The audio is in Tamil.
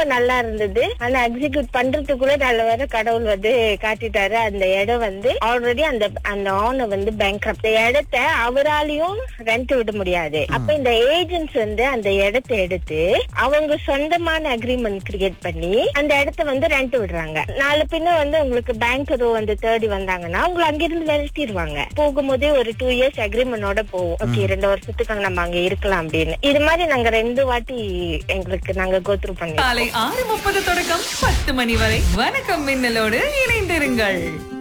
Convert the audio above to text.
நல்லா இருந்தது ஆனா எக்ஸிக்யூட் பண்றதுக்குள்ள நல்ல வேற கடவுள் வந்து காட்டிட்டாரு அந்த இடம் வந்து ஆல்ரெடி அந்த அந்த ஓனர் வந்து பேங்க் இந்த இடத்த அவராலையும் ரெண்ட் விட முடியாது அப்ப இந்த ஏஜென்ட்ஸ் வந்து அந்த இடத்த எடுத்து அவங்க சொந்தமான அக்ரிமெண்ட் கிரியேட் பண்ணி அந்த இடத்த வந்து ரெண்ட் விடுறாங்க நாலு பின்ன வந்து உங்களுக்கு பேங்க் வந்து தேடி வந்தாங்கன்னா உங்களை அங்கிருந்து விரட்டிடுவாங்க போகும்போதே ஒரு டூ இயர்ஸ் அக்ரிமெண்டோட போவோம் ஓகே ரெண்டு வருஷத்துக்கு நம்ம அங்க இருக்கலாம் அப்படின்னு இது மாதிரி நாங்க ரெண்டு வாட்டி எங்களுக்கு நாங்க கோத்ரூ பண்ணி காலை ஆறு முப்பது தொடக்கம் பத்து மணி வரை வணக்கம் மின்னலோடு இணைந்திருங்கள்